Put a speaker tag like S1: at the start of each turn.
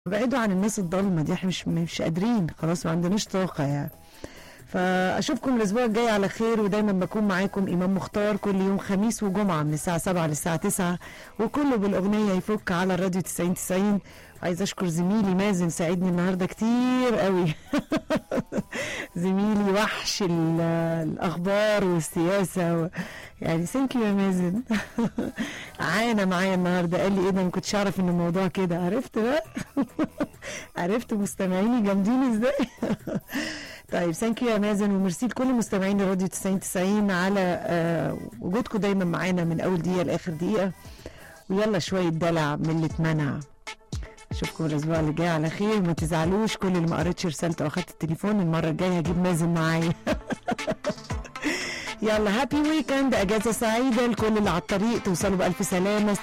S1: بعيدوا عن الناس الضلمه دي احنا مش مش قادرين خلاص ما عندناش طاقه يعني فاشوفكم الاسبوع الجاي على خير ودايما بكون معاكم امام مختار كل يوم خميس وجمعه من الساعه 7 للساعه 9 وكله بالاغنيه يفك على الراديو 90 90 عايز اشكر زميلي مازن ساعدني النهارده كتير قوي زميلي وحش ال- الاخبار والسياسه و... يعني ثانك يو يا مازن عانى معايا النهارده قال لي ايه ده ما كنتش اعرف ان الموضوع كده عرفت بقى عرفت مستمعيني جامدين ازاي طيب ثانك يو يا مازن وميرسي لكل مستمعين راديو 90 90 على آه وجودكم دايما معانا من اول دقيقه لاخر دقيقه ويلا شويه دلع من اللي اتمنع اشوفكم الاسبوع اللي جاي على خير ما تزعلوش كل اللي ما قريتش رسالته واخدت التليفون المره الجايه هجيب مازن معايا يلا هابي ويكند اجازه سعيده لكل اللي على الطريق توصلوا بالف سلامه